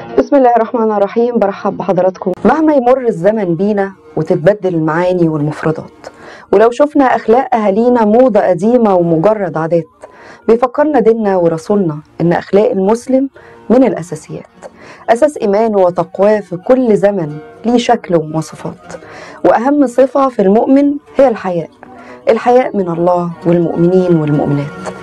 بسم الله الرحمن الرحيم برحب بحضراتكم مهما يمر الزمن بينا وتتبدل المعاني والمفردات ولو شفنا أخلاق أهالينا موضة قديمة ومجرد عادات بيفكرنا ديننا ورسولنا إن أخلاق المسلم من الأساسيات أساس إيمانه وتقواه في كل زمن ليه شكل ومواصفات وأهم صفة في المؤمن هي الحياء الحياء من الله والمؤمنين والمؤمنات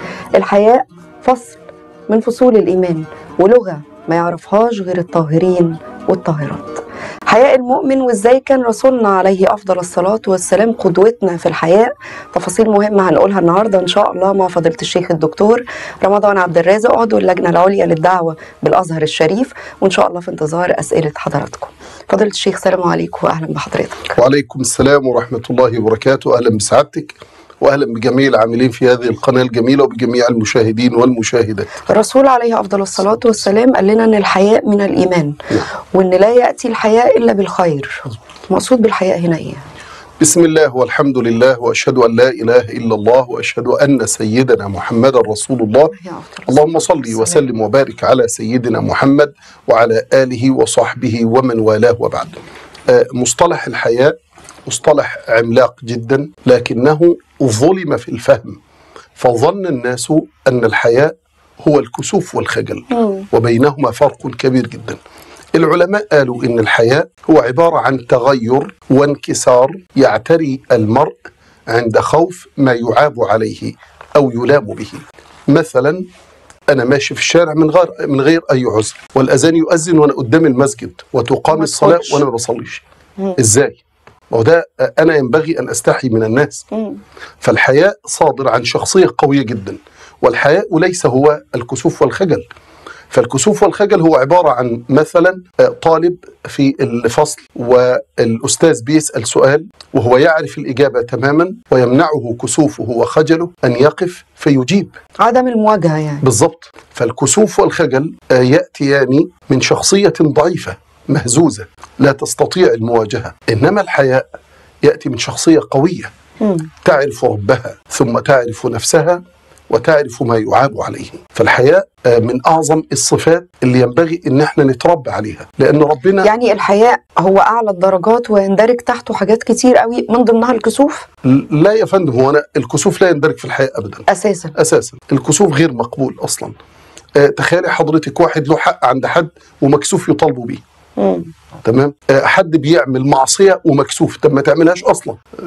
الحياء فصل من فصول الإيمان ولغة ما يعرفهاش غير الطاهرين والطاهرات حياء المؤمن وازاي كان رسولنا عليه افضل الصلاه والسلام قدوتنا في الحياء تفاصيل مهمه هنقولها النهارده ان شاء الله مع فضيله الشيخ الدكتور رمضان عبد الرازق عضو اللجنه العليا للدعوه بالازهر الشريف وان شاء الله في انتظار اسئله حضراتكم فضيله الشيخ سلام عليكم واهلا بحضرتك وعليكم السلام ورحمة الله وبركاته أهلا بسعادتك وأهلا بجميع العاملين في هذه القناة الجميلة وبجميع المشاهدين والمشاهدات الرسول عليه افضل الصلاه والسلام قال لنا ان الحياء من الايمان نعم. وان لا ياتي الحياء الا بالخير مقصود بالحياء هنا ايه بسم الله والحمد لله وأشهد أن لا إله إلا الله وأشهد أن سيدنا محمد رسول الله يا أفضل اللهم صل السلام. وسلم وبارك على سيدنا محمد وعلى آله وصحبه ومن والاه وبعد آه، مصطلح الحياء مصطلح عملاق جدا لكنه ظلم في الفهم فظن الناس أن الحياء هو الكسوف والخجل مم. وبينهما فرق كبير جدا العلماء قالوا إن الحياء هو عبارة عن تغير وانكسار يعتري المرء عند خوف ما يعاب عليه أو يلام به مثلا أنا ماشي في الشارع من غير من غير أي عذر والأذان يؤذن وأنا قدام المسجد وتقام ما الصلاة تقولش. وأنا ما بصليش مم. إزاي؟ ما هو ده أنا ينبغي أن أستحي من الناس مم. فالحياء صادر عن شخصية قوية جدا والحياء ليس هو الكسوف والخجل فالكسوف والخجل هو عبارة عن مثلا آه، طالب في الفصل والأستاذ بيسأل سؤال وهو يعرف الإجابة تماما ويمنعه كسوفه وخجله أن يقف فيجيب عدم المواجهه يعني بالضبط فالكسوف والخجل آه، يأتيان من شخصية ضعيفة مهزوزة لا تستطيع المواجهة إنما الحياء يأتي من شخصية قوية مم. تعرف ربها ثم تعرف نفسها وتعرف ما يعاب عليه فالحياء آه، من أعظم الصفات اللي ينبغي إن احنا نتربى عليها لأن ربنا يعني الحياء هو اعلى الدرجات ويندرج تحته حاجات كتير قوي من ضمنها الكسوف لا يا فندم هو أنا الكسوف لا يندرج في الحياء أبدا اساسا أساسا الكسوف غير مقبول أصلا آه، تخيلي حضرتك واحد له حق عند حد ومكسوف يطالبوا بيه مم. تمام آه، حد بيعمل معصيه ومكسوف طب ما تعملهاش اصلا آه،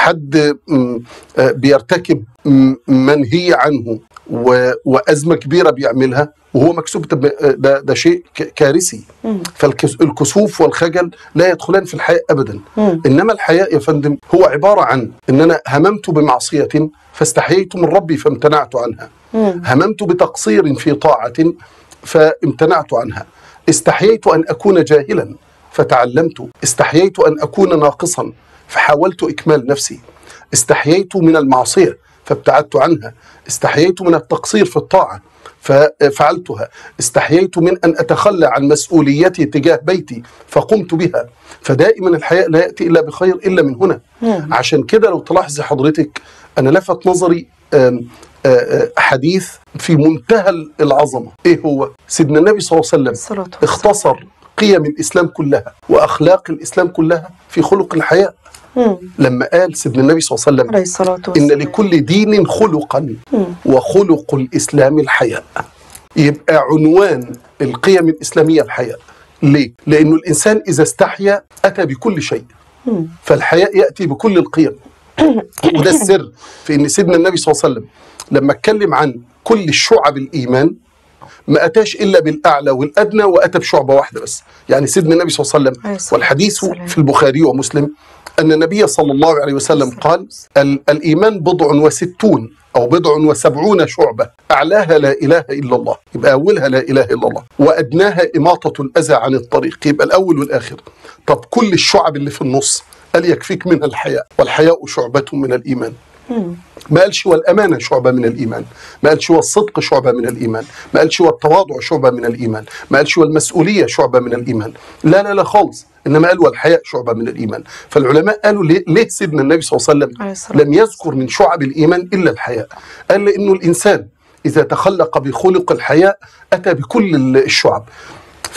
حد مم، آه، بيرتكب مم، منهي عنه و- وازمه كبيره بيعملها وهو مكسوف طب آه، ده ده شيء ك- كارثي مم. فالكسوف والخجل لا يدخلان في الحياء ابدا مم. انما الحياء يا فندم هو عباره عن ان انا هممت بمعصيه فاستحييت من ربي فامتنعت عنها مم. هممت بتقصير في طاعة فامتنعت عنها استحييت أن أكون جاهلا فتعلمت استحييت أن أكون ناقصا فحاولت إكمال نفسي استحييت من المعصية فابتعدت عنها استحييت من التقصير في الطاعة ففعلتها استحييت من أن أتخلى عن مسؤوليتي تجاه بيتي فقمت بها فدائما الحياء لا يأتي إلا بخير إلا من هنا مم. عشان كده لو تلاحظي حضرتك أنا لفت نظري آم، آه، آه، حديث في منتهى العظمة إيه هو؟ سيدنا النبي صلى الله عليه وسلم الصلاه والسلام. اختصر قيم الإسلام كلها وأخلاق الإسلام كلها في خلق الحياء مم. لما قال سيدنا النبي صلى الله عليه وسلم عليه الصلاه إن والسلام لكل دين خلقا مم. وخلق الإسلام الحياء يبقى عنوان القيم الإسلامية الحياء ليه؟ لأنه الإنسان إذا استحيا أتى بكل شيء مم. فالحياء يأتي بكل القيم وده السر في أن سيدنا النبي صلى الله عليه وسلم لما اتكلم عن كل شعب الإيمان ما أتاش إلا بالأعلى والأدنى وأتى بشعبة واحدة بس يعني سيدنا النبي صلى الله عليه عليه وسلم الصلاة والحديث والسلام. في البخاري ومسلم أن النبي صلى الله عليه وسلم قال ال- الإيمان بضع وستون أو بضع وسبعون شعبة أعلاها لا إله إلا الله يبقى أولها لا إله إلا الله وأدناها إماطة الأذى عن الطريق يبقى الأول والآخر طب كل الشعب اللي في النص قال يكفيك منها الحياء والحياء شعبة من الإيمان مم. ما قالش والأمانة شعبة من الإيمان ما قالش والصدق شعبة من الإيمان ما قالش والتواضع شعبة من الإيمان ما قالش والمسؤولية شعبة من الإيمان لا لا لا خالص إنما قال والحياء شعبة من الإيمان فالعلماء قالوا ليه, ليه سيدنا النبي صلى الله عليه عليه وسلم الصلاة لم يذكر من شعب الإيمان إلا الحياء قال لأنه الإنسان إذا تخلق بخلق الحياء أتى بكل الشعب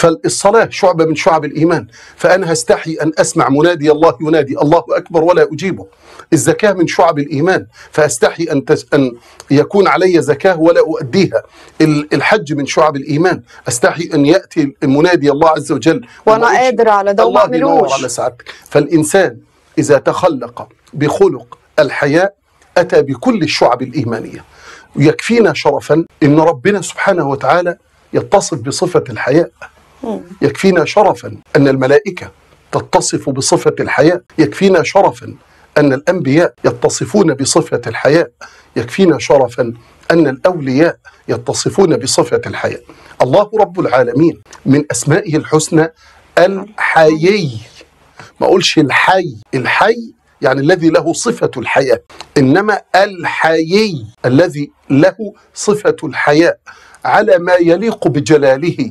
فالصلاة شعبة من شعب الإيمان فأنا هستحي أن أسمع منادي الله ينادي الله أكبر ولا أجيبه الزكاة من شعب الإيمان فأستحي أن, تس أن يكون علي زكاة ولا أؤديها ال- الحج من شعب الإيمان أستحي أن يأتي منادي الله عز وجل وانا وما أقولش قادر على ده وما الله ينور اعملوش على سعادتك فالإنسان إذا تخلق بخلق الحياء أتى بكل الشعب الإيمانية ويكفينا شرفا إن ربنا سبحانه وتعالى يتصف بصفة الحياء يكفينا شرفا أن الملائكة تتصف بصفة الحياء يكفينا شرفا أن الأنبياء يتصفون بصفة الحياء يكفينا شرفا أن الأولياء يتصفون بصفة الحياء الله رب العالمين من أسمائه الحسنى الحيي ما أقولش الحي الحي يعني الذي له صفة الحياة إنما الحيي الذي له صفة الحياء على ما يليق بجلاله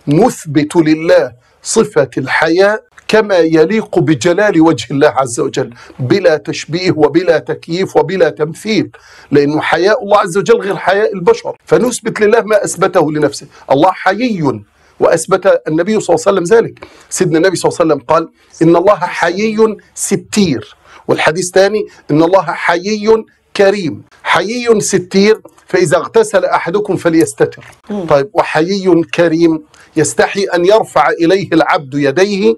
نثبت لله صفة الحياء كما يليق بجلال وجه الله عز وجل بلا تشبيه وبلا تكييف وبلا تمثيل لأنه حياء الله عز وجل غير حياء البشر فنثبت لله ما أثبته لنفسه الله حيي وأثبت النبي صلى الله عليه وسلم ذلك سيدنا النبي صلى الله عليه وسلم قال إن الله حيي ستير والحديث الثاني إن الله حيي كريم حيي ستير فإذا اغتسل أحدكم فليستتر طيب وحيي كريم يستحي أن يرفع إليه العبد يديه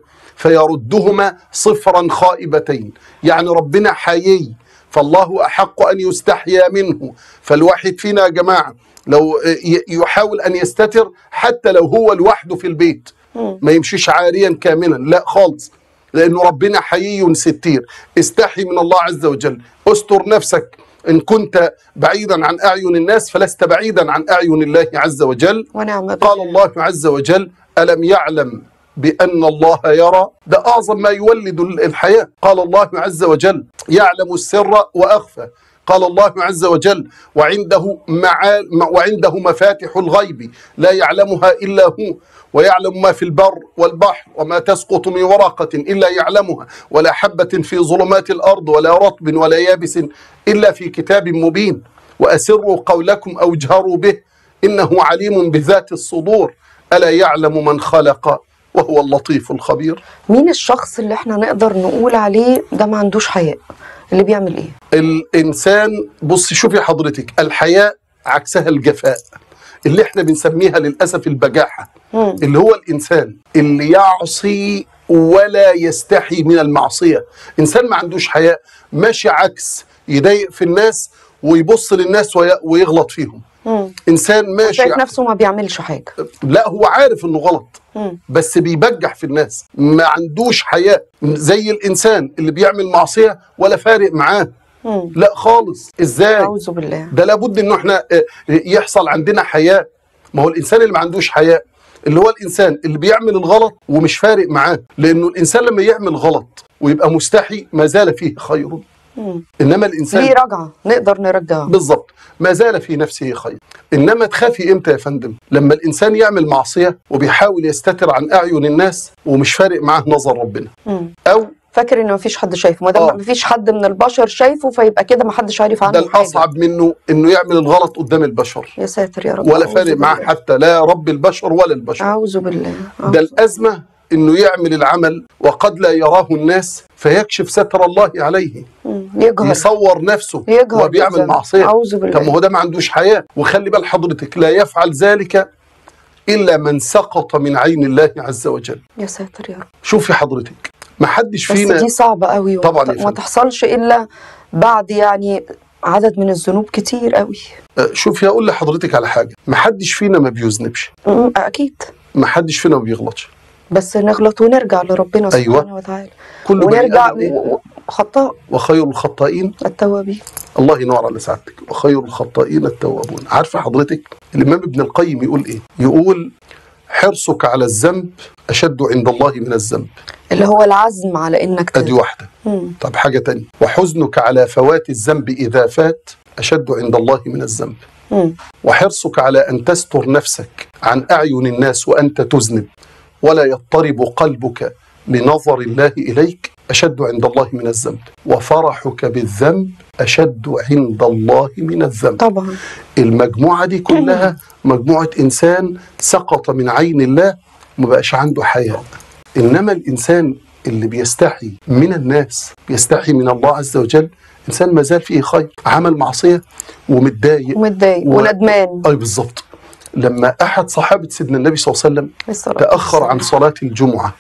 فيردهما صفرا خائبتين يعني ربنا حيي فالله أحق أن يستحيا منه فالواحد فينا يا جماعة لو ي- يحاول أن يستتر حتى لو هو لوحده في البيت ما يمشيش عاريا كاملا لا خالص لأنه ربنا حيي ستير استحي من الله عز وجل استر نفسك إن كنت بعيدا عن أعين الناس فلست بعيدا عن أعين الله عز وجل ونعم بالله. قال الله عز وجل ألم يعلم بأن الله يرى ده أعظم ما يولد الحياة قال الله عز وجل يعلم السر وأخفى قال الله عز وجل وعنده معا وعنده مفاتح الغيب لا يعلمها إلا هو ويعلم ما في البر والبحر وما تسقط من ورقة إلا يعلمها ولا حبة في ظلمات الأرض ولا رطب ولا يابس إلا في كتاب مبين وأسروا قولكم أو اجهروا به إنه عليم بذات الصدور ألا يعلم من خلق وهو اللطيف الخبير مين الشخص اللي احنا نقدر نقول عليه ده ما عندوش حياء اللي بيعمل ايه الإنسان بص شوفي حضرتك الحياء عكسها الجفاء اللي احنا بنسميها للأسف البجاحة مم. اللي هو الإنسان اللي يعصي ولا يستحي من المعصية إنسان ما عندوش حياء ماشي عكس يضايق في الناس ويبص للناس وي- ويغلط فيهم مم. إنسان ماشي شايف نفسه ما بيعملش حاجه لا هو عارف انه غلط مم. بس بيبجح في الناس ما عندوش حياء زي الانسان اللي بيعمل معصيه ولا فارق معاه مم. لا خالص ازاي اعوذ بالله ده لابد انه احنا آه، يحصل عندنا حياء ما هو الانسان اللي ما عندوش حياء اللي هو الانسان اللي بيعمل الغلط ومش فارق معاه لانه الانسان لما يعمل غلط ويبقى مستحي ما زال فيه خير مم. انما الانسان ليه رجعه نقدر نرجعه بالظبط ما زال في نفسه خير انما تخافي امتى يا فندم لما الانسان يعمل معصيه وبيحاول يستتر عن اعين الناس ومش فارق معاه نظر ربنا مم. او فاكر ان مفيش حد شايفه ما دام آه. مفيش حد من البشر شايفه فيبقى كده محدش عارف ده عنه حاجه الاصعب منه انه يعمل الغلط قدام البشر يا ساتر يا رب ولا أعوذ فارق معاه بالله. حتى لا رب البشر ولا البشر اعوذ بالله ده أعوذ. الازمه انه يعمل العمل وقد لا يراه الناس فيكشف ستر الله عليه مم. يجهر يصور نفسه يجهر وهو بيعمل بالذنب. معصيه اعوذ بالله طب ما هو ده ما عندوش حياة وخلي بال حضرتك لا يفعل ذلك إلا من سقط من عين الله عز وجل يا ساتر يا رب شوفي حضرتك ما حدش بس فينا دي صعبة قوي طبعاً وما يا ت- ما فندم. تحصلش إلا بعد يعني عدد من الذنوب كتير قوي آه، شوفي أقول لحضرتك على حاجة ما حدش فينا ما بيذنبش أمم، أكيد ما حدش فينا ما بيغلطش بس نغلط ونرجع لربنا أيوة. سبحانه وتعالى كل بني ونرجع آدم إيه؟ و- و- خطاء وخير الخطائين التوابين الله ينور على سعادتك وخير الخطائين التوابون عارفة حضرتك الإمام ابن القيم يقول إيه يقول حرصك على الذنب أشد عند الله من الذنب اللي هو العزم على إنك أدي تتوب. واحدة مم. طب حاجة تانية وحزنك على فوات الذنب إذا فات أشد عند الله من الذنب مم. وحرصك على أن تستر نفسك عن أعين الناس وأنت تذنب ولا يضطرب قلبك لنظر الله إليك أشد عند الله من الذنب وفرحك بالذنب أشد عند الله من الذنب طبعا المجموعة دي كلها مجموعة إنسان سقط من عين الله وما بقاش عنده حياء انما الانسان اللي بيستحي من الناس بيستحي من الله عز وجل انسان ما زال فيه خير عمل معصيه ومتضايق ومتضايق و- وندمان اي بالظبط لما احد صحابه سيدنا النبي صلى الله عليه وسلم بالصلاة تاخر عن والسلام. صلاه الجمعه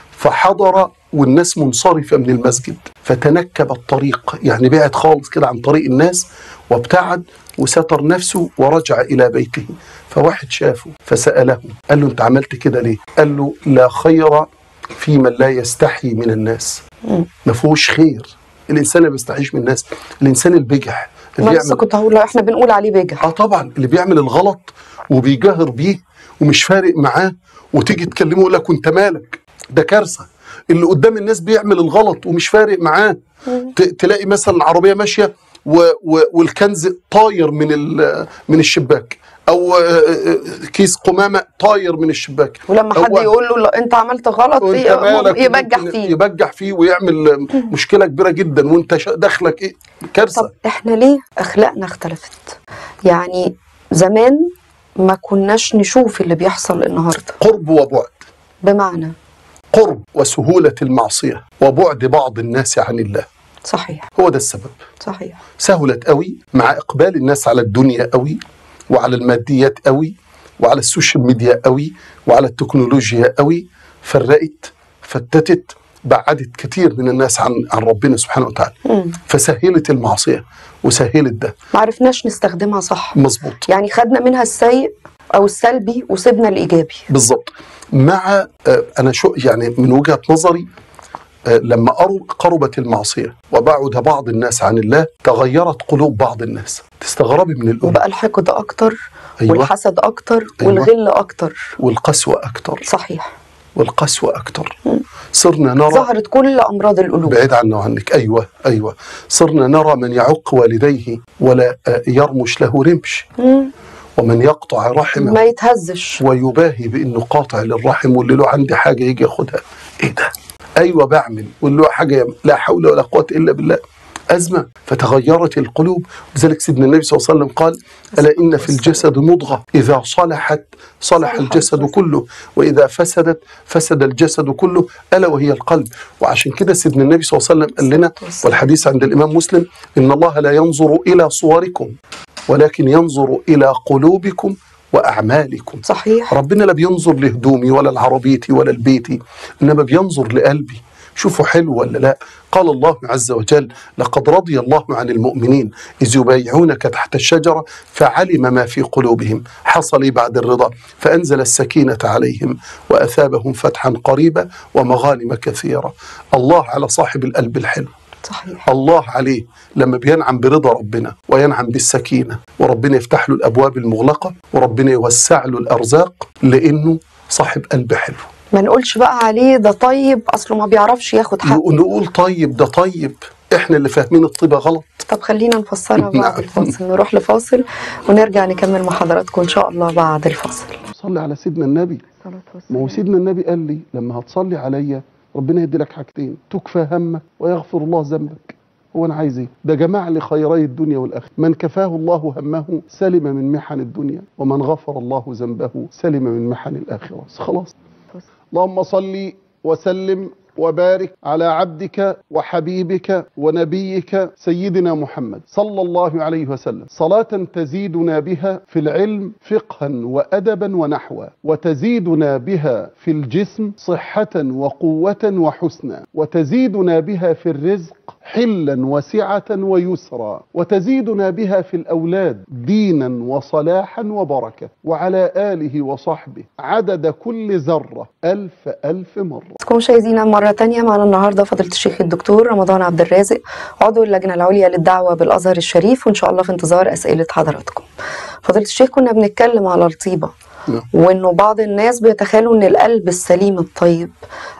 فحضر والناس منصرفه من المسجد فتنكب الطريق يعني بعد خالص كده عن طريق الناس وابتعد وستر نفسه ورجع الى بيته فواحد شافه فساله قال له انت عملت كده ليه؟ قال له لا خير في من لا يستحي من الناس مم. ما فيهوش خير الانسان اللي ما بيستحيش من الناس الانسان البجح اللي ما لسه كنت هقول له احنا بنقول عليه بجح اه طبعا اللي بيعمل الغلط وبيجاهر بيه ومش فارق معاه وتيجي تكلمه يقول لك وانت مالك ده كارثه اللي قدام الناس بيعمل الغلط ومش فارق معاه ت- تلاقي مثلا عربيه ماشيه و و والكنز طاير من ال- من الشباك او آه، آه، كيس قمامه طاير من الشباك ولما حد هو- يقول له لا، انت عملت غلط وانت ي- مالك يبجح ممكن فيه يبجح فيه ويعمل مشكله كبيره جدا وانت شا- دخلك ايه كارثه طب احنا ليه اخلاقنا اختلفت يعني زمان ما كناش نشوف اللي بيحصل النهارده قرب وبعد بمعنى قرب وسهولة المعصية وبعد بعض الناس عن الله صحيح هو ده السبب صحيح سهلت قوي مع إقبال الناس على الدنيا قوي وعلى الماديات قوي وعلى السوشيال ميديا قوي وعلى التكنولوجيا قوي فرقت فتتت بعدت كتير من الناس عن عن ربنا سبحانه وتعالى مم. فسهلت المعصية وسهلت ده ما عرفناش نستخدمها صح مظبوط يعني خدنا منها السيء او السلبي وسيبنا الايجابي بالظبط مع آه، انا شو يعني من وجهه نظري آه، لما قرب- قربت المعصيه وبعد بعض الناس عن الله تغيرت قلوب بعض الناس تستغربي من الامور وبقى الحقد اكتر أيوة. والحسد اكتر أيوة. والغل اكتر والقسوه اكتر صحيح والقسوه اكتر صرنا نرى ظهرت كل امراض القلوب بعيد عنا وعنك ايوه ايوه صرنا نرى من يعق والديه ولا آه، يرمش له رمش مم. ومن يقطع رحمه ما يتهزش ويباهي بانه قاطع للرحم واللي له عندي حاجه يجي ياخدها ايه ده ايوه بعمل واللي له حاجه يم- لا حول ولا قوه الا بالله ازمه فتغيرت القلوب لذلك سيدنا النبي صلى الله عليه وسلم قال الا ان في الجسد مضغه اذا صلحت صلح صلح الجسد الجسد. كله واذا فسدت فسد الجسد كله الا وهي القلب وعشان كده سيدنا النبي صلى الله عليه وسلم قال لنا الصلاة والسلام. والحديث عند الامام مسلم ان الله لا ينظر الى صوركم ولكن ينظر الى قلوبكم واعمالكم صحيح ربنا لا بينظر لهدومي ولا لعربيتي ولا لبيتي انما بينظر لقلبي شوفوا حلو ولا لا قال الله عز وجل لقد رضي الله عن المؤمنين إذ يبايعونك تحت الشجرة فعلم ما في قلوبهم حصل إيه بعد الرضا فأنزل السكينة عليهم وأثابهم فتحا قريبا ومغانم كثيرة الله على صاحب القلب الحلو صحيح الله عليه لما بينعم برضا ربنا وينعم بالسكينة وربنا يفتح له الأبواب المغلقة وربنا يوسع له الأرزاق لأنه صاحب قلب حلو ما نقولش بقى عليه ده طيب اصله ما بيعرفش ياخد حقه نقول- نقول طيب ده طيب احنا اللي فاهمين الطيبة غلط طب خلينا نفسرها بعد نعم. الفاصل نروح لفاصل ونرجع نكمل مع حضراتكم ان شاء الله بعد الفاصل صلي على سيدنا النبي ما هو سيدنا النبي قال لي لما هتصلي عليا ربنا يدي لك حاجتين تكفى همك ويغفر الله ذنبك هو انا عايز ايه ده جمع لي خيري الدنيا والاخره من كفاه الله همه سلم من محن الدنيا ومن غفر الله ذنبه سلم من محن الاخره خلاص اللهم صل وسلم وبارك على عبدك وحبيبك ونبيك سيدنا محمد صلى الله عليه وسلم صلاة تزيدنا بها في العلم فقها وأدبا ونحوا وتزيدنا بها في الجسم صحة وقوة وحسنا وتزيدنا بها في الرزق حلا وسعة ويسرا وتزيدنا بها في الأولاد دينا وصلاحا وبركة وعلى آله وصحبه عدد كل ذرة ألف ألف مرة كم مشاهدينا مرة تانية معنا النهاردة فضيلة الشيخ الدكتور رمضان عبد الرازق عضو اللجنة العليا للدعوة بالأزهر الشريف وإن شاء الله في انتظار أسئلة حضراتكم فضيلة الشيخ كنا بنتكلم على الطيبة نعم. وإنه بعض الناس بيتخيلوا إن القلب السليم الطيب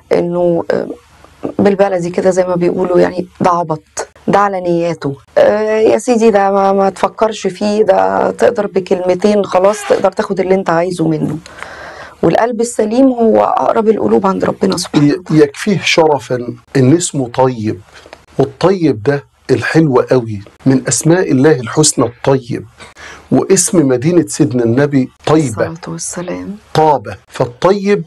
إنه آه، بالبلدي كده زي ما بيقولوا يعني ده عبط ده على نياته آه يا سيدي ده ما, ما تفكرش فيه ده تقدر بكلمتين خلاص تقدر تاخد اللي انت عايزه منه والقلب السليم هو أقرب القلوب عند ربنا سبحانه ي- يكفيه شرفا ان اسمه طيب والطيب ده الحلو قوي من اسماء الله الحسنى الطيب واسم مدينة سيدنا النبي طيبة الصلاة والسلام طابة فالطيب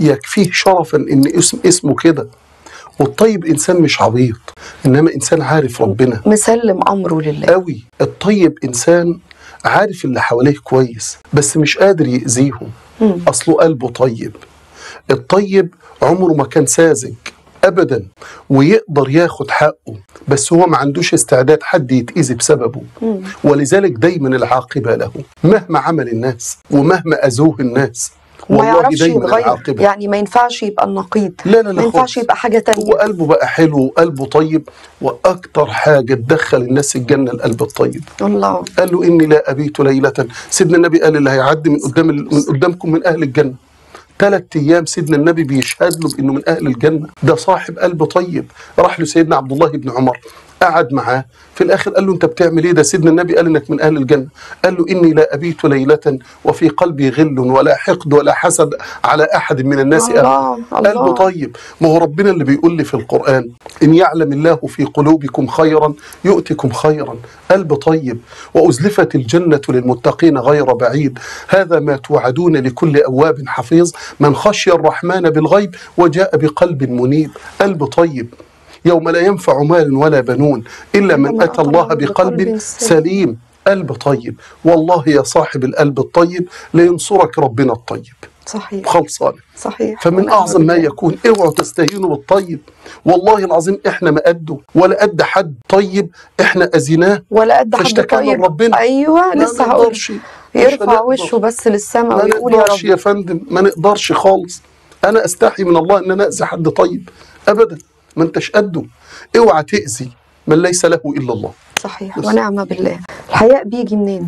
يكفيه شرفا ان اسم اسمه كده والطيب انسان مش عبيط انما انسان عارف ربنا مسلم امره لله قوي الطيب انسان عارف اللي حواليه كويس بس مش قادر يأذيهم مم. اصله قلبه طيب الطيب عمره ما كان ساذج ابدا ويقدر ياخد حقه بس هو ما عندوش استعداد حد يتأذي بسببه مم. ولذلك دايما العاقبة له مهما عمل الناس ومهما أذوه الناس وما يعرفش دايما يتغير العاقبة يعني ما ينفعش يبقى النقيض لا لا ما لا ينفعش خالص يبقى حاجه هو تانية قلبه بقى حلو وقلبه طيب وأكتر حاجة تدخل الناس الجنة القلب الطيب الله قال له إني لا أبيت ليلة سيدنا النبي قال اللي هيعدي من قدام من قدامكم من أهل الجنة ثلاث أيام سيدنا النبي بيشهد له بأنه من أهل الجنة ده صاحب قلب طيب راح له سيدنا عبد الله بن عمر قعد معاه في الاخر قال له انت بتعمل ايه ده سيدنا النبي قال انك من اهل الجنه قال له اني لا ابيت ليله وفي قلبي غل ولا حقد ولا حسد على احد من الناس أبداً. الله قلبه الله طيب ما هو ربنا اللي بيقول لي في القرآن إن يعلم الله في قلوبكم خيرا يؤتكم خيرا قلب طيب وأزلفت الجنة للمتقين غير بعيد هذا ما توعدون لكل أواب حفيظ من خشي الرحمن بالغيب وجاء بقلب منيب قلب طيب يوم لا ينفع مال ولا بنون إلا من أتى الله بقلب سليم قلب طيب والله يا صاحب القلب الطيب لينصرك ربنا الطيب صحيح خلصان صحيح فمن ونعم اعظم ما بالله. يكون اوعوا تستهينوا بالطيب والله العظيم احنا ما قده ولا قد حد طيب احنا اذيناه ولا قد حد فاشتكى طيب لربنا. ايوه ما لسه هقول نقدرش مش يرفع هنقدر. وشه بس للسماء ما ويقول يا نقدرش رب يا فندم ما نقدرش خالص انا استحي من الله ان انا اذي حد طيب ابدا ما انتش قده اوعى تاذي من ليس له الا الله صحيح بس. ونعم بالله الحياء بيجي منين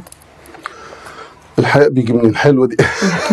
الحياء بيجي من الحلوه دي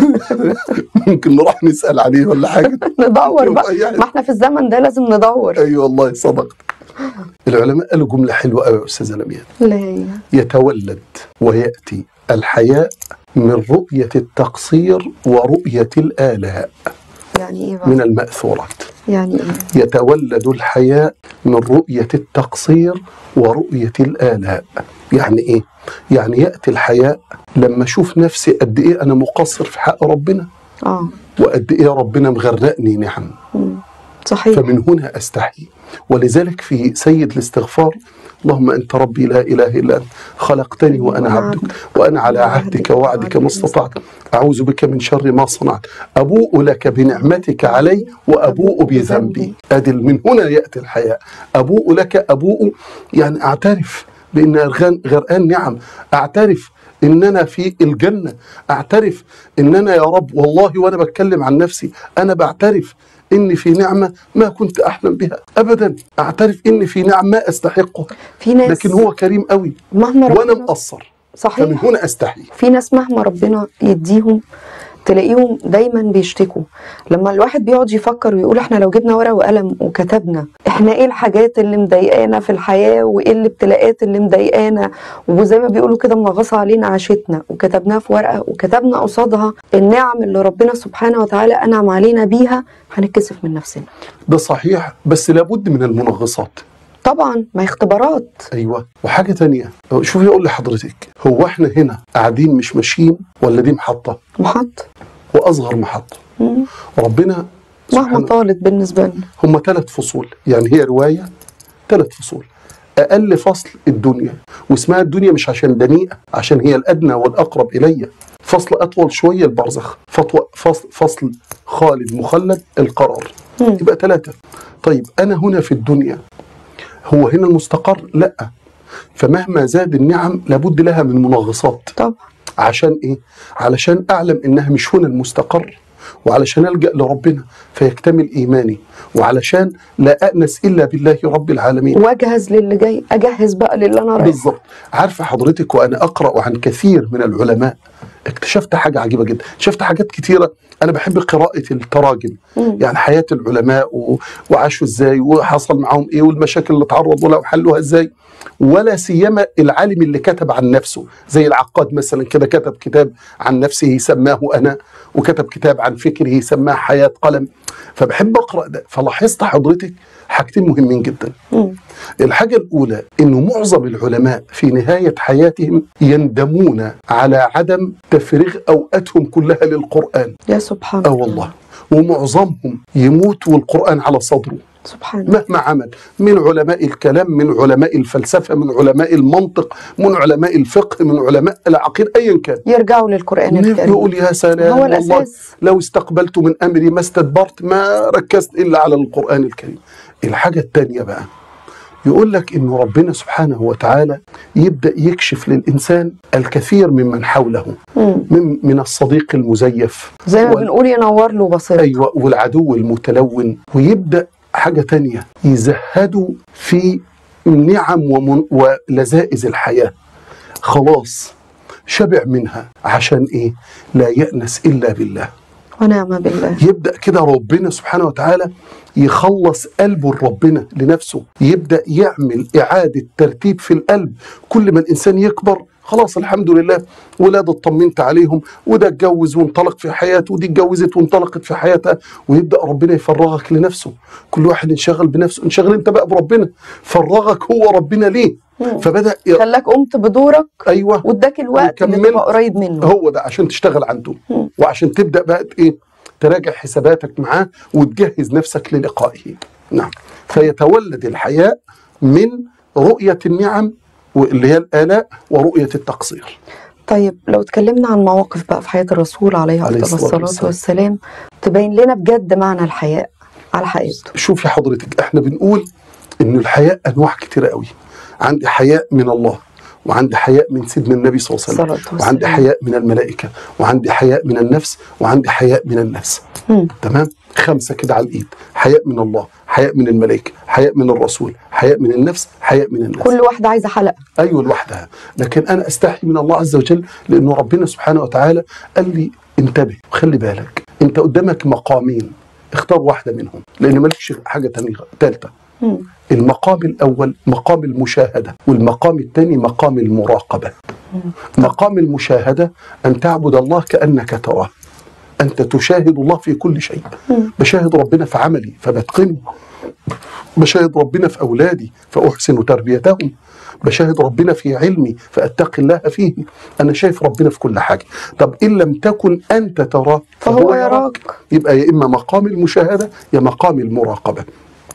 ممكن نروح نسال عليه ولا حاجه ندور بقى يبقى يعني- ما احنا في الزمن ده لازم ندور اي أيوة والله صدقت العلماء قالوا جمله حلوه قوي يا استاذه لميان لا هي يتولد وياتي الحياء من رؤيه التقصير ورؤيه الالاء يعني ايه بقى من الماثورات يعني ايه يتولد الحياء من رؤيه التقصير ورؤيه الالاء يعني ايه يعني ياتي الحياء لما اشوف نفسي قد ايه انا مقصر في حق ربنا اه وقد ايه ربنا مغرقني نعم مم. صحيح فمن هنا استحي ولذلك في سيد الاستغفار اللهم انت ربي لا اله الا انت خلقتني وانا عبدك وانا على عهدك ووعدك ما استطعت اعوذ بك من شر ما صنعت ابوء لك بنعمتك علي وابوء بذنبي ادي من هنا ياتي الحياء ابوء لك ابوء يعني اعترف بان غرقان غرقان نعم اعترف ان انا في الجنه اعترف ان انا يا رب والله وانا بتكلم عن نفسي انا بعترف اني في نعمه ما كنت احلم بها ابدا اعترف اني في نعم ما استحقها في ناس لكن هو كريم قوي مهما وانا ربنا مقصر فمن صحيح هنا استحي في ناس مهما ربنا يديهم تلاقيهم دايما بيشتكوا لما الواحد بيقعد يفكر ويقول احنا لو جبنا ورقه وقلم وكتبنا احنا ايه الحاجات اللي مضايقانا في الحياه وايه الابتلاءات اللي مضايقانا وزي ما بيقولوا كده منغصه علينا عاشتنا وكتبناها في ورقه وكتبنا قصادها النعم اللي ربنا سبحانه وتعالى انعم علينا بيها هنتكسف من نفسنا ده صحيح بس لابد من المنغصات طبعا ما هي اختبارات ايوه وحاجه تانية شوفي اقول لحضرتك هو احنا هنا قاعدين مش ماشيين ولا دي محطه محط واصغر محطه مم. ربنا مهما سبحانه طالت بالنسبه لنا هم ثلاث فصول يعني هي رواية ثلاث فصول أقل فصل الدنيا واسمها الدنيا مش عشان دنيئة عشان هي الأدنى والأقرب إلي فصل أطول شوية البرزخ فطو- فصل, فصل خالد مخلد القرار مم. يبقى ثلاثة طيب أنا هنا في الدنيا هو هنا المستقر لا فمهما زاد النعم لابد لها من منغصات طبعا عشان ايه؟ علشان اعلم انها مش هنا المستقر وعلشان الجا لربنا فيكتمل ايماني وعلشان لا انس الا بالله رب العالمين واجهز للي جاي اجهز بقى للي انا رايح بالظبط عارفه حضرتك وانا اقرا عن كثير من العلماء اكتشفت حاجه عجيبه جدا شفت حاجات كتيره انا بحب قراءه التراجم مم. يعني حياه العلماء و... وعاشوا ازاي وحصل معاهم ايه والمشاكل اللي تعرضوا لها وحلوها ازاي ولا سيما العالم اللي كتب عن نفسه زي العقاد مثلا كده كتب كتاب عن نفسه سماه انا وكتب كتاب عن فكره سماه حياه قلم فبحب اقرا ده فلاحظت حضرتك حاجتين مهمين جدا مم. الحاجة الأولى إنه معظم العلماء في نهاية حياتهم يندمون على عدم تفريغ أوقاتهم كلها للقرآن يا سبحان آه الله والله ومعظمهم يموت والقرآن على صدره سبحان الله مهما عمل من علماء الكلام من علماء الفلسفة من علماء المنطق من علماء الفقه من علماء العقيدة أيا كان يرجعوا للقرآن الكريم يقول يا سلام هو والله الأساس لو استقبلت من أمري ما استدبرت ما ركزت إلا على القرآن الكريم الحاجة التانية بقى يقول لك إن ربنا سبحانه وتعالى يبدأ يكشف للإنسان الكثير ممن حوله مم. من, من الصديق المزيف زي ما وال- بنقول ينور له بصيرته أيوة والعدو المتلون ويبدأ حاجة تانية يزهدوا في النعم ومن ولذائذ الحياة خلاص شبع منها عشان إيه لا يأنس إلا بالله ونعم بالله يبدأ كده ربنا سبحانه وتعالى يخلص قلبه لربنا لنفسه يبدأ يعمل إعادة ترتيب في القلب كل ما الإنسان يكبر خلاص الحمد لله ولاد اطمنت عليهم وده اتجوز وانطلق في حياته ودي اتجوزت وانطلقت في حياتها ويبدا ربنا يفرغك لنفسه كل واحد انشغل بنفسه انشغل انت بقى بربنا فرغك هو ربنا ليه مم. فبدا ي... خلاك قمت بدورك ايوه واداك الوقت اللي وكملت. تبقى قريب منه هو ده عشان تشتغل عنده مم. وعشان تبدا بقى ايه تراجع حساباتك معاه وتجهز نفسك للقائه نعم فيتولد الحياء من رؤيه النعم واللي هي الالاء ورؤيه التقصير طيب لو اتكلمنا عن مواقف بقى في حياة الرسول عليه عليه أفضل الصلاة الصلاة والسلام. والسلام تبين لنا بجد معنى الحياء على حقيقته شوفي حضرتك احنا بنقول ان الحياء انواع كتيره قوي عندي حياء من الله وعندي حياء من سيدنا النبي صلى الله عليه الصلاة وسلم والسلام. وعندي حياء من الملائكه وعندي حياء من النفس وعندي حياء من الناس مم. تمام خمسه كده على الايد حياء من الله حياء من الملائكه حياء من الرسول حياء من النفس حياء من الناس كل واحدة عايزة حلقة ايوه لوحدها لكن انا استحي من الله عز وجل لانه ربنا سبحانه وتعالى قال لي انتبه وخلي بالك انت قدامك مقامين اختار واحده منهم لان مالكش حاجه تانية ثالثه مم. المقام الأول مقام المشاهدة والمقام الثاني مقام المراقبة مقام المشاهدة أن تعبد الله كأنك تراه أنت تشاهد الله في كل شيء بشاهد ربنا في عملي فبتقنه بشاهد ربنا في أولادي فأحسن تربيتهم بشاهد ربنا في علمي فأتقي الله فيه أنا شايف ربنا في كل حاجة طب إن لم تكن أنت تراه فهو يراك يبقى يا إما مقام المشاهدة يا مقام المراقبة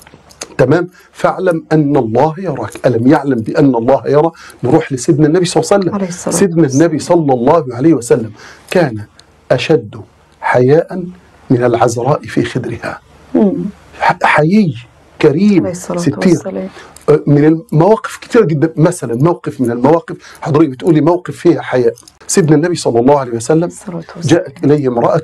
تمام فاعلم ان الله يراك الم يعلم بان الله يرى نروح لسيدنا النبي صلى الله عليه وسلم عليه الصلاة سيدنا والسلام. النبي صلى الله عليه وسلم كان اشد حياء من العذراء في خدرها مم. ح- حيي كريم عليه الصلاة ستير والسلام من المواقف كتيرة جدا مثلا موقف من المواقف حضرتك بتقولي موقف فيها حياء سيدنا النبي صلى الله عليه وسلم الصلاة والسلام جاءت إليه امرأة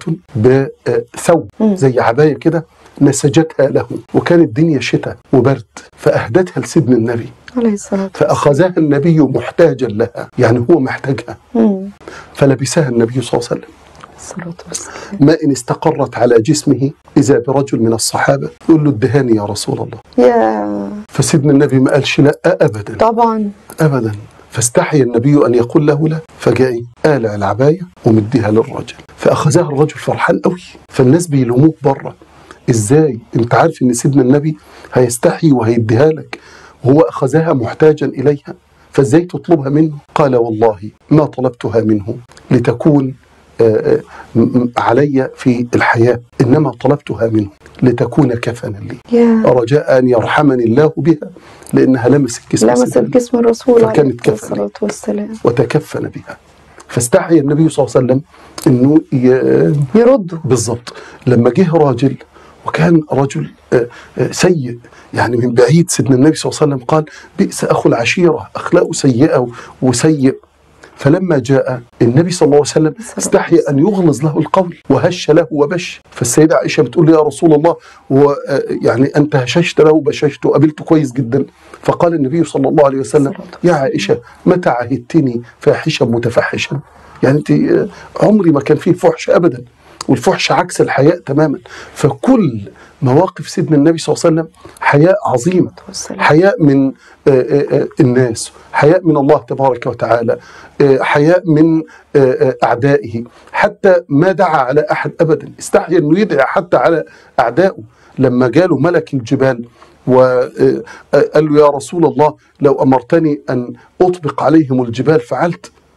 بثوب مم. زي عباية كده نسجتها له وكانت الدنيا شتاء وبرد فأهدتها لسيدنا النبي عليه الصلاة فأخذها النبي محتاجا لها يعني هو محتاجها مم. فلبسها النبي صلى الله عليه وسلم الصلاة والسلام ما إن استقرت على جسمه إذا برجل من الصحابة يقول له ادهاني يا رسول الله يا فسيدنا النبي ما قالش لا أبدا طبعا ابدا فاستحي النبي ان يقول له لا فجاء قالع العبايه ومديها للرجل فاخذها الرجل فرحان قوي فالناس بيلوموه بره ازاي انت عارف ان سيدنا النبي هيستحي وهيديها لك وهو اخذها محتاجا اليها فازاي تطلبها منه قال والله ما طلبتها منه لتكون آه، آه، م- م- علي في الحياه انما طلبتها منه لتكون كفنا لي يا رجاء ان يرحمني الله بها لانها لمست جسم لمست سيدنا جسم الرسول فكانت عليه كفنة. الصلاة والسلام وتكفن بها فاستحي النبي صلى الله عليه وسلم انه ي... يردوا بالضبط لما جه راجل وكان رجل آه، آه، سيء يعني من بعيد سيدنا النبي صلى الله عليه وسلم قال بئس اخو العشيره اخلاقه سيئه وسيء فلما جاء النبي صلى الله عليه وسلم استحي ان يغلظ له القول وهش له وبش فالسيده عائشه بتقول له يا رسول الله ويعني انت هششت له وبششت وقابلته كويس جدا فقال النبي صلى الله عليه وسلم الصلاة يا والسلام. عائشه متى عهدتني فاحشا متفحشا يعني انت آه، عمري ما كان فيه فحش ابدا والفحش عكس الحياء تماما فكل مواقف سيدنا النبي صلى الله عليه وسلم حياء عظيمه والسلام حياء من آه، آه، آه، الناس حياء من الله تبارك وتعالى آه، حياء من آه، آه، أعدائه حتى ما دعا على أحد أبدا استحيا أنه يدعي حتى على أعدائه لما جاله ملك الجبال وقال له يا رسول الله لو أمرتني أن أطبق عليهم الجبال فعلت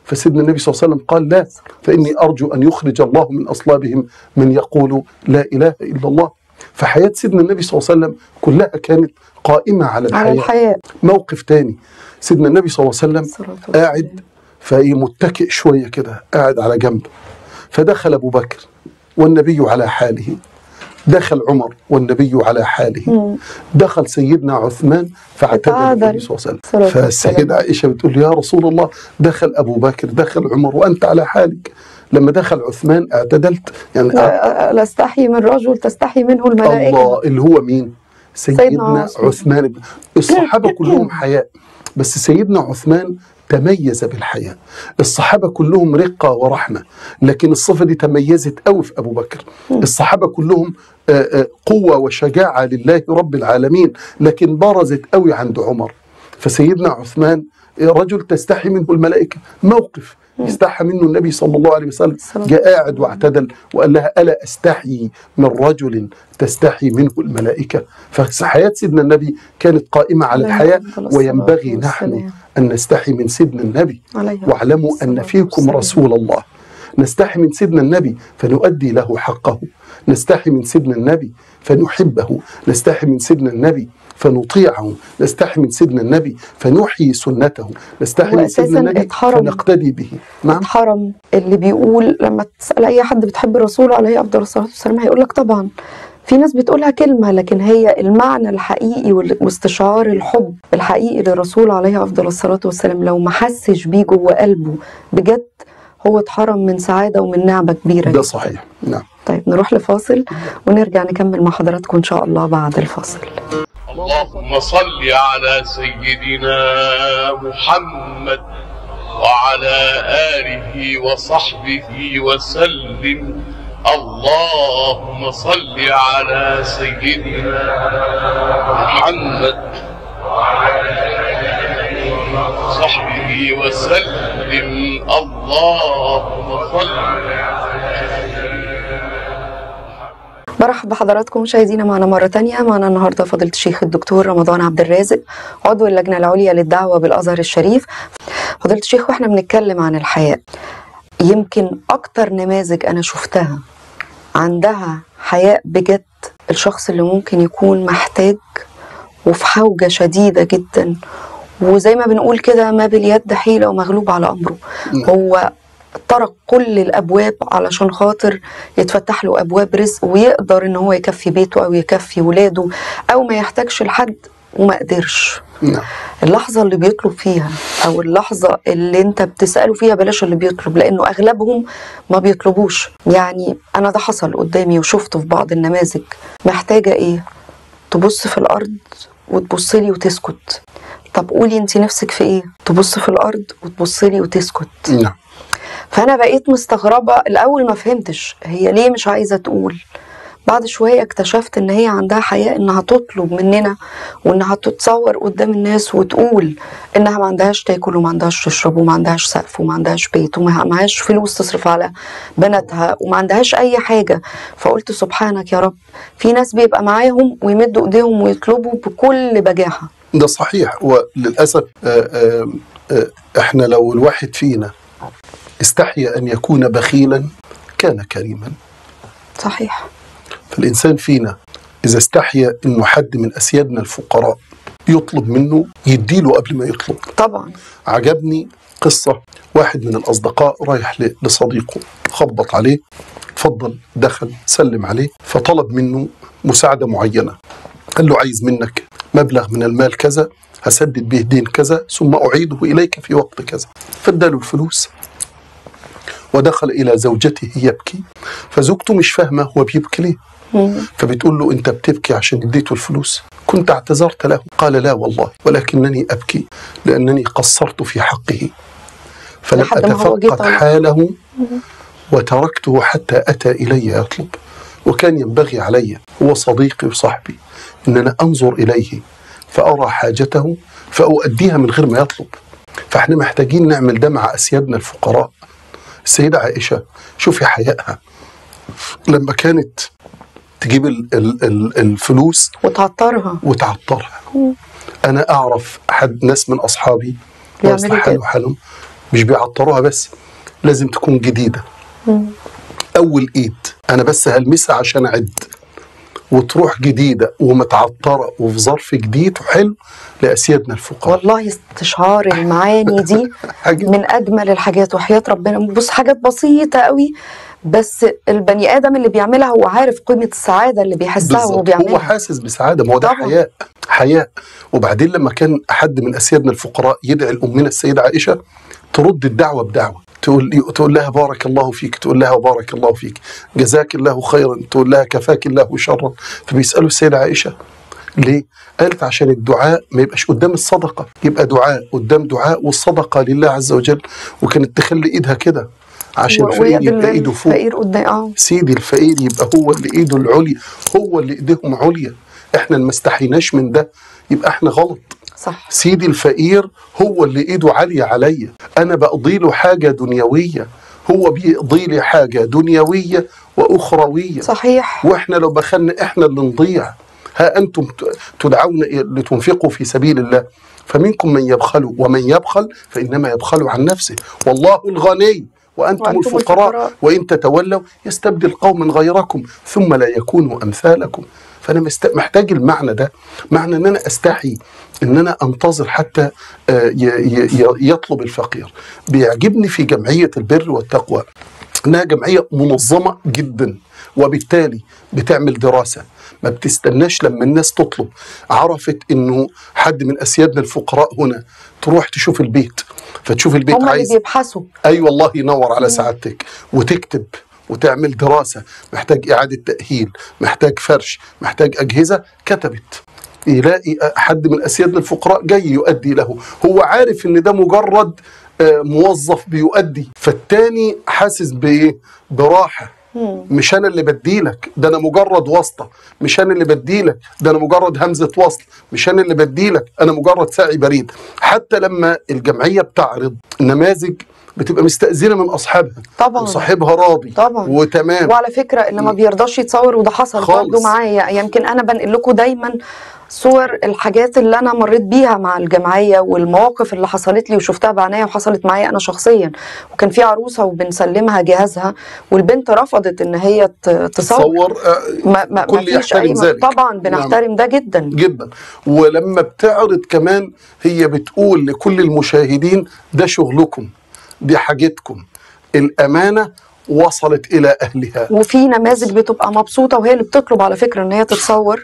فسيدنا النبي صلى الله عليه وسلم قال لا فإني أرجو أن يخرج الله من أصلابهم من يقول لا إله إلا الله فحياة سيدنا النبي صلى الله عليه وسلم كلها كانت قائمة على الحياة, على الحياة موقف تاني سيدنا النبي صلى الله عليه وسلم الصلاة والسلام. قاعد فايه متكئ شويه كده قاعد على جنب فدخل ابو بكر والنبي على حاله دخل عمر والنبي على حاله دخل سيدنا عثمان فاعتدل فتعادل. النبي صلى الله عليه صلى الله وسلم عليه فالسيدة وسلم. عائشة بتقول له يا رسول الله دخل أبو بكر دخل عمر وأنت على حالك لما دخل عثمان اعتدلت يعني لا لا استحي من رجل تستحي منه الملائكة الله اللي هو مين سيدنا, سيدنا عثمان. عثمان بن الصحابة كلهم حياء بس سيدنا عثمان تميز بالحياء الصحابة كلهم رقة ورحمة لكن الصفة دي تميزت قوي في أبو بكر الصحابة كلهم آه، آه، قوة وشجاعة لله رب العالمين لكن برزت قوي عند عمر فسيدنا عثمان رجل تستحي منه الملائكة موقف استحى منه النبي صلى الله عليه وسلم الصلاة جاء قاعد واعتدل وقال لها ألا أستحيي من رجل تستحي منه الملائكة فحياة سيدنا النبي كانت قائمة على عليه الحياة أفضل الصلاة وينبغي نحن والسلام. أن نستحي من سيدنا النبي عليه واعلموا أن الصلاة فيكم والسلام. رسول الله نستحي من سيدنا النبي فنؤدي له حقه نستحي من سيدنا النبي فنحبه نستحي من سيدنا النبي فنطيعه نستحي من سيدنا النبي فنحيي سنته نستحي هو من سيدنا أساساً النبي اتحرم. فنقتدي به نعم اتحرم اللي بيقول لما تسأل أي حد بتحب الرسول عليه أفضل الصلاة والسلام هيقول لك طبعا في ناس بتقولها كلمة لكن هي المعنى الحقيقي وال- واستشعار الحب الحقيقي للرسول عليه أفضل الصلاة والسلام لو ما حسش بيه جوه قلبه بجد هو اتحرم من سعادة ومن نعمة كبيرة ده جداً. صحيح نعم طيب نروح لفاصل ونرجع نكمل مع حضراتكم إن شاء الله بعد الفاصل اللهم صل على سيدنا محمد وعلى آله وصحبه وسلم اللهم صل على سيدنا محمد وصحبه وسلم اللهم صل برحب بحضراتكم مشاهدينا معنا مرة تانية معنا النهاردة فضيلة الشيخ الدكتور رمضان عبد الرازق عضو اللجنة العليا للدعوة بالأزهر الشريف فضيلة الشيخ واحنا بنتكلم عن الحياة يمكن أكتر نماذج أنا شفتها عندها حياء بجد الشخص اللي ممكن يكون محتاج وفي حوجة شديدة جدا وزي ما بنقول كده ما باليد حيلة ومغلوب على أمره هو طرق كل الابواب علشان خاطر يتفتح له ابواب رزق ويقدر ان هو يكفي بيته او يكفي ولاده او ما يحتاجش لحد وما قدرش نعم اللحظه اللي بيطلب فيها او اللحظه اللي انت بتساله فيها بلاش اللي بيطلب لانه اغلبهم ما بيطلبوش يعني انا ده حصل قدامي وشفته في بعض النماذج محتاجه ايه تبص في الارض وتبص لي وتسكت طب قولي انت نفسك في ايه تبص في الارض وتبص لي وتسكت نعم فانا بقيت مستغربه الاول ما فهمتش هي ليه مش عايزه تقول بعد شويه اكتشفت ان هي عندها حياء انها تطلب مننا وانها تتصور قدام الناس وتقول انها ما عندهاش تاكل وما عندهاش تشرب وما عندهاش سقف وما عندهاش بيت وما معهاش فلوس تصرف على بناتها وما عندهاش اي حاجه فقلت سبحانك يا رب في ناس بيبقى معاهم ويمدوا ايديهم ويطلبوا بكل بجاحه ده صحيح وللأسف آه، آه، آه، احنا لو الواحد فينا استحي أن يكون بخيلا كان كريما صحيح فالإنسان فينا إذا استحيا أنه حد من أسيادنا الفقراء يطلب منه يديله قبل ما يطلب طبعا عجبني قصة واحد من الأصدقاء رايح ل- لصديقه خبط عليه اتفضل دخل سلم عليه فطلب منه مساعدة معينة قال له عايز منك مبلغ من المال كذا هسدد به دين كذا ثم أعيده إليك في وقت كذا فاداله الفلوس ودخل إلى زوجته يبكي فزوجته مش فاهمة هو بيبكي ليه فبتقول له أنت بتبكي عشان اديته الفلوس كنت اعتذرت له قال لا والله ولكنني أبكي لأنني قصرت في حقه فلم لحد ما هو جه أتفقد طالع. حاله وتركته حتى أتى إلي يطلب وكان ينبغي علي هو صديقي وصاحبي أن أنا أنظر إليه فأرى حاجته فأؤديها من غير ما يطلب فإحنا محتاجين نعمل ده مع أسيادنا الفقراء السيدة عائشة شوفي حيائها لما كانت تجيب ال- ال- ال- الفلوس وتعطرها وتعطرها انا اعرف حد ناس من اصحابي بيعملوا واصلح كده. حاله حالهم مش بيعطروها بس لازم تكون جديده اول ايد انا بس هلمسها عشان اعد وتروح جديده ومتعطره وفي ظرف جديد وحلو لاسيادنا الفقراء والله استشعار المعاني دي حاجة من اجمل الحاجات وحياه ربنا بص حاجات بسيطه قوي بس البني ادم اللي بيعملها هو عارف قيمه السعاده اللي بيحسها وهو بالظبط هو بيعملها حاسس بسعاده ما هو ده طبعاً. حياء حياء وبعدين لما كان حد من اسيادنا الفقراء يدعي لامنا السيده عائشه ترد الدعوه بدعوه تقول تقول لها بارك الله فيك تقول لها بارك الله فيك جزاك الله خيرا تقول لها كفاك الله شرا فبيسالوا السيده عائشه ليه؟ قالت عشان الدعاء ما يبقاش قدام الصدقه يبقى دعاء قدام دعاء والصدقه لله عز وجل وكانت تخلي ايدها كده عشان و- الفقير ويد يبقى ايده فوق الفقير قدام اه سيدي الفقير يبقى هو اللي ايده العليا هو اللي ايديهم عليا احنا ما استحيناش من ده يبقى احنا غلط صح سيدي الفقير هو اللي ايده عالية عليا انا بقضي له حاجة دنيوية هو بيقضي لي حاجة دنيوية واخروية صحيح واحنا لو بخلنا احنا اللي نضيع ها انتم ت- تدعون لتنفقوا في سبيل الله فمنكم من يبخل ومن يبخل فانما يبخل عن نفسه والله الغني وانتم, وأنتم الفقراء, الفقراء. وان تتولوا يستبدل قوما غيركم ثم لا يكونوا امثالكم فانا مست- محتاج المعنى ده معنى ان انا استحي ان انا انتظر حتى آه، ي- ي- ي- يطلب الفقير بيعجبني في جمعيه البر والتقوى انها جمعيه منظمه جدا وبالتالي بتعمل دراسه ما بتستناش لما الناس تطلب عرفت انه حد من اسيادنا الفقراء هنا تروح تشوف البيت فتشوف البيت هم اللي عايز بيبحثوا اي والله ينور على سعادتك وتكتب وتعمل دراسه محتاج اعاده تاهيل محتاج فرش محتاج اجهزه كتبت يلاقي حد من اسيادنا الفقراء جاي يؤدي له هو عارف ان ده مجرد آه، موظف بيؤدي فالتاني حاسس بايه براحه مش انا اللي بديلك ده انا مجرد واسطه مش انا اللي بديلك ده انا مجرد همزه وصل مش انا اللي بديلك انا مجرد ساعي بريد حتى لما الجمعيه بتعرض نماذج بتبقى مستأذنة من أصحابها طبعاً. وصاحبها راضي طبعاً. وتمام وعلى فكره اللي ما بيرضاش يتصور وده حصل خالص. برضه معايا يمكن انا بنقل لكم دايما صور الحاجات اللي انا مريت بيها مع الجمعيه والمواقف اللي حصلت لي وشفتها بعناية وحصلت معايا انا شخصيا وكان في عروسه وبنسلمها جهازها والبنت رفضت ان هي ت- تصور تصور آه، ما ما كل ما فيش يحترم اي ذلك. طبعا بنحترم ده جدا جدا ولما بتعرض كمان هي بتقول لكل المشاهدين ده شغلكم دي حاجتكم الأمانة وصلت إلى أهلها وفي نماذج بتبقى مبسوطه وهي اللي بتطلب على فكره ان هي تتصور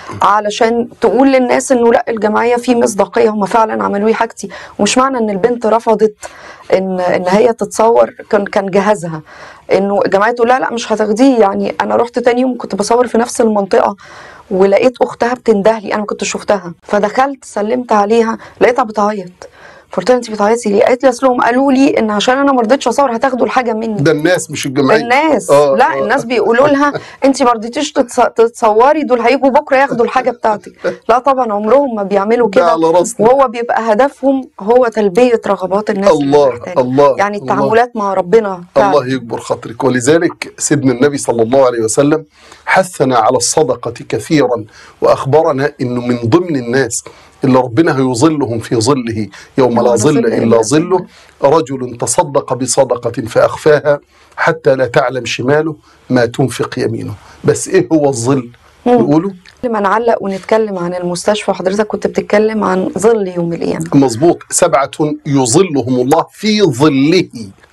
علشان تقول للناس انه لا الجمعيه في مصداقيه هم فعلا عملوا لي حاجتي ومش معنى ان البنت رفضت ان ان هي تتصور كان كان جهازها انه الجمعيه تقول لا لا مش هتاخديه يعني انا رحت تاني يوم كنت بصور في نفس المنطقه ولقيت اختها بتنده لي انا ما كنتش شفتها فدخلت سلمت عليها لقيتها بتعيط فقلت لها انت بتعيطي ليه؟ قالت لي اصلهم قالوا لي ان عشان انا ما رضيتش اصور هتاخدوا الحاجه مني ده الناس مش الجمعية الناس آه، لا آه. الناس بيقولوا لها انت ما رضيتيش تتص- تتصوري دول هيجوا بكره ياخدوا الحاجه بتاعتك لا طبعا عمرهم ما بيعملوا ده كده على راسنا. وهو بيبقى هدفهم هو تلبيه رغبات الناس اللي الله محتاجة. الله يعني الله. التعاملات مع ربنا الله فعلا يكبر خاطرك ولذلك سيدنا النبي صلى الله عليه وسلم حثنا على الصدقة كثيرا وأخبرنا أنه من ضمن الناس اللي ربنا هيظلهم في ظله يوم لا ظل إلا ظله رجل تصدق بصدقة فأخفاها حتى لا تعلم شماله ما تنفق يمينه بس إيه هو الظل يقولوا لما نعلق ونتكلم عن المستشفى وحضرتك كنت بتتكلم عن ظل يوم القيامه مظبوط سبعة يظلهم الله في ظله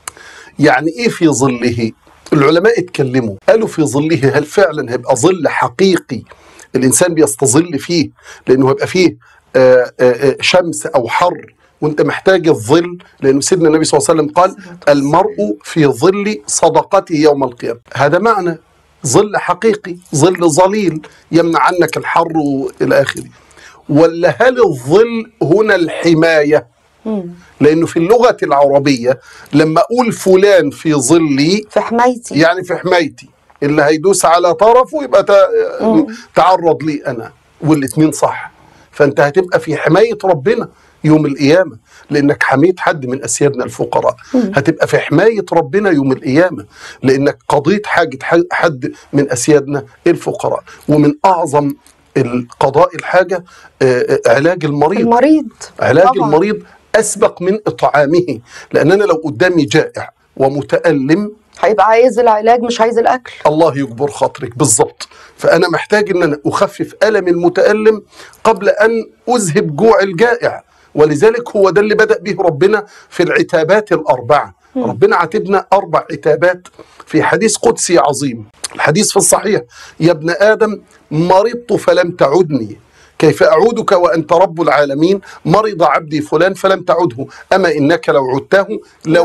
يعني ايه في ظله العلماء اتكلموا قالوا في ظله هل فعلا هيبقى ظل حقيقي الانسان بيستظل فيه لانه هيبقى فيه آه، آه، آه، شمس او حر وانت محتاج الظل لانه سيدنا النبي صلى الله عليه وسلم قال المرء في ظل صدقته يوم القيامه هذا معنى ظل حقيقي ظل ظليل يمنع عنك الحر والى اخره ولا هل الظل هنا الحمايه لانه في اللغه العربيه لما اقول فلان في ظلي في حمايتي يعني في حمايتي اللي هيدوس على طرفه يبقى تع- تعرض لي انا والاثنين صح فانت هتبقى في حمايه ربنا يوم القيامه لانك حميت حد من اسيادنا الفقراء هتبقى في حمايه ربنا يوم القيامه لانك قضيت حاجه ح- حد من اسيادنا الفقراء ومن اعظم القضاء الحاجه آه، آه، علاج المريض المريض علاج طبعاً. المريض اسبق من اطعامه لان انا لو قدامي جائع ومتالم هيبقى عايز العلاج مش عايز الاكل الله يجبر خاطرك بالظبط فانا محتاج ان انا اخفف الم المتالم قبل ان اذهب جوع الجائع ولذلك هو ده اللي بدا به ربنا في العتابات الاربعه ربنا عاتبنا اربع عتابات في حديث قدسي عظيم الحديث في الصحيح يا ابن ادم مرضت فلم تعدني كيف أعودك وأنت رب العالمين مرض عبدي فلان فلم تعده أما إنك لو عدته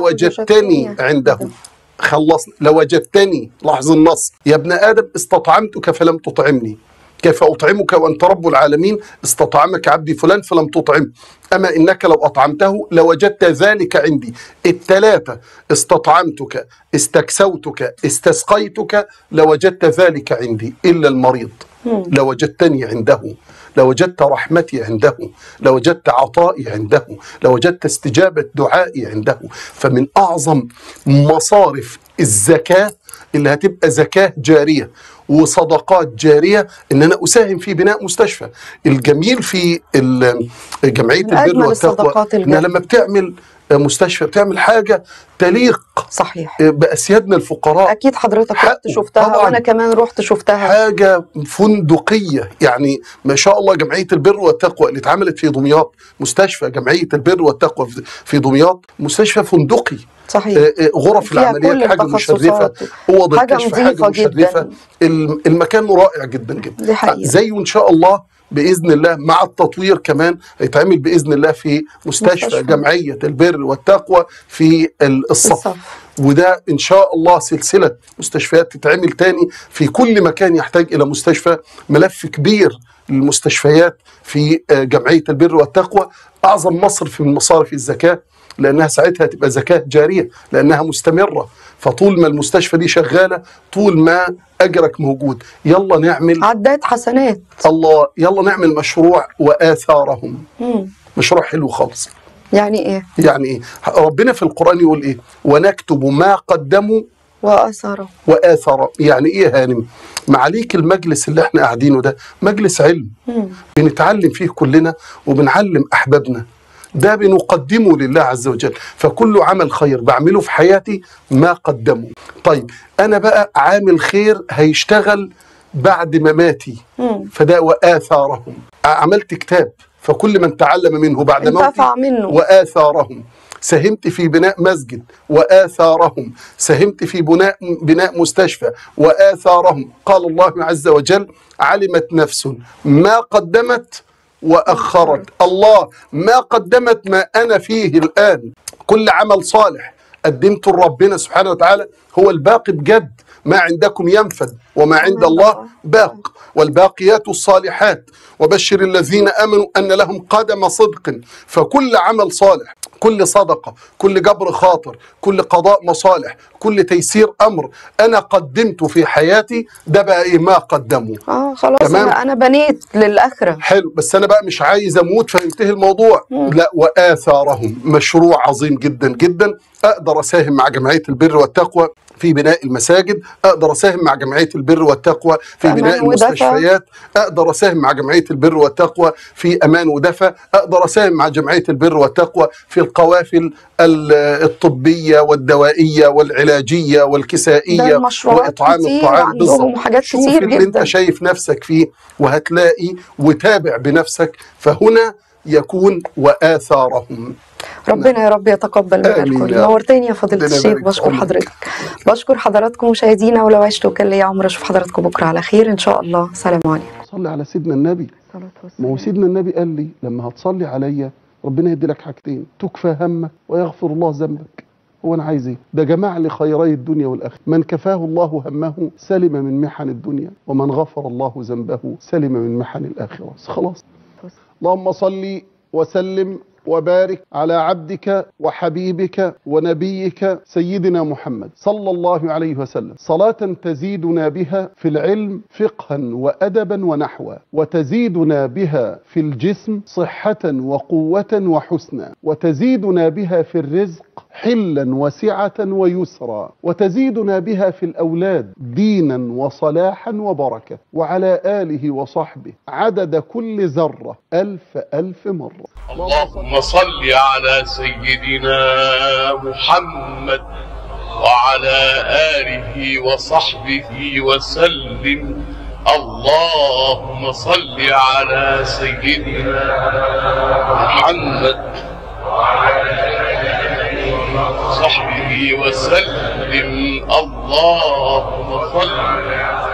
لوجدتني عنده خلصنا لوجدتني لاحظ النص يا ابن آدم استطعمتك فلم تطعمني كيف أطعمك وأنت رب العالمين استطعمك عبدي فلان فلم تطعم أما إنك لو أطعمته لوجدت ذلك عندي الثلاثة استطعمتك استكسوتك استسقيتك لوجدت ذلك عندي إلا المريض لوجدتني عنده لوجدت رحمتي عنده لوجدت عطائي عنده لوجدت استجابة دعائي عنده فمن أعظم مصارف الزكاة اللي هتبقى زكاة جارية وصدقات جارية ان انا اساهم في بناء مستشفى الجميل في ال- جمعية من أجمل البر والتقوى الصدقات انها الجارية. لما بتعمل مستشفى بتعمل حاجة تليق صحيح بأسيادنا الفقراء اكيد حضرتك رحت حقه. شفتها طبعاً. وانا كمان رحت شفتها حاجة فندقية يعني ما شاء الله جمعية البر والتقوى اللي اتعملت في دمياط مستشفى جمعية البر والتقوى في- في دمياط مستشفى فندقي صحيح آه، آه، غرف فيها العمليات كل حاجة التخصصات. مشرفة اوض حاجة الكشف نظيفة حاجة مشرفة جداً. الم- المكان رائع جدا جدا دي حقيقة. زيه ان شاء الله باذن الله مع التطوير كمان هيتعمل باذن الله في مستشفى, مستشفى. جمعيه البر والتقوى في ال- الصف الصف. وده ان شاء الله سلسله مستشفيات تتعمل تاني في كل مكان يحتاج الى مستشفى ملف كبير للمستشفيات في آه، جمعيه البر والتقوى اعظم مصرف من مصارف الزكاه لانها ساعتها تبقى زكاه جاريه لانها مستمره فطول ما المستشفى دي شغاله طول ما اجرك موجود يلا نعمل عدات حسنات الله يلا نعمل مشروع واثارهم مم. مشروع حلو خالص يعني ايه يعني ايه ربنا في القران يقول ايه ونكتب ما قدموا واثاره واثر يعني ايه يا هانم معاليك المجلس اللي احنا قاعدينه ده مجلس علم مم. بنتعلم فيه كلنا وبنعلم احبابنا ده بنقدمه لله عز وجل فكل عمل خير بعمله في حياتي ما قدمه طيب انا بقى عامل خير هيشتغل بعد مماتي مم. فده واثارهم عملت كتاب فكل من تعلم منه بعد موتي انتفع منه وآثارهم ساهمت في بناء مسجد وآثارهم ساهمت في بناء بناء مستشفى وآثارهم قال الله عز وجل علمت نفس ما قدمت وأخرت الله ما قدمت ما أنا فيه الآن كل عمل صالح قدمته لربنا سبحانه وتعالى هو الباقي بجد ما عندكم ينفد وما عند الله باق والباقيات الصالحات وبشر الذين امنوا ان لهم قدم صدق فكل عمل صالح كل صدقه كل جبر خاطر كل قضاء مصالح كل تيسير امر انا قدمته في حياتي ده بقى ايه ما قدموا اه خلاص تمام. انا انا بنيت للاخره حلو بس انا بقى مش عايز اموت فينتهي الموضوع لا واثارهم مشروع عظيم جدا جدا اقدر اساهم مع جمعيه البر والتقوى في بناء المساجد اقدر اساهم مع جمعيه البر والتقوى في أمان بناء ودفع. المستشفيات اقدر اساهم مع جمعيه البر والتقوى في امان ودفى اقدر اساهم مع جمعيه البر والتقوى في القوافل ال- الطبيه والدوائيه والعلاجيه والكسائيه ده مشروعات واطعام كتير الطعام عندهم بالظبط حاجات شوف كتير اللي جدا. انت شايف نفسك فيه وهتلاقي وتابع بنفسك فهنا يكون واثارهم ربنا يا رب يتقبل منا آمين الكل يا رب. نورتني يا فضيلة ربنا الشيخ يبارك في بشكر عمرك. حضرتك بشكر حضراتكم مشاهدينا ولو عشت وكان لي عمر اشوف حضراتكم بكره على خير ان شاء الله سلام عليكم صلي على سيدنا النبي ما هو سيدنا النبي قال لي لما هتصلي عليا ربنا يدي لك حاجتين تكفى همك ويغفر الله ذنبك هو انا عايز ايه ده جمع لي خيري الدنيا والاخره من كفاه الله همه سلم من محن الدنيا ومن غفر الله ذنبه سلم من محن الاخره خلاص اللهم صل وسلم وبارك على عبدك وحبيبك ونبيك سيدنا محمد صلى الله عليه وسلم صلاة تزيدنا بها في العلم فقها وأدبا ونحوا وتزيدنا بها في الجسم صحة وقوة وحسنا وتزيدنا بها في الرزق حلا وسعة ويسرا وتزيدنا بها في الأولاد دينا وصلاحا وبركة وعلى آله وصحبه عدد كل ذرة ألف ألف مرة اللهم صل على سيدنا محمد وعلى آله وصحبه وسلم اللهم صل على سيدنا محمد وصحبه وسلم اللهم صل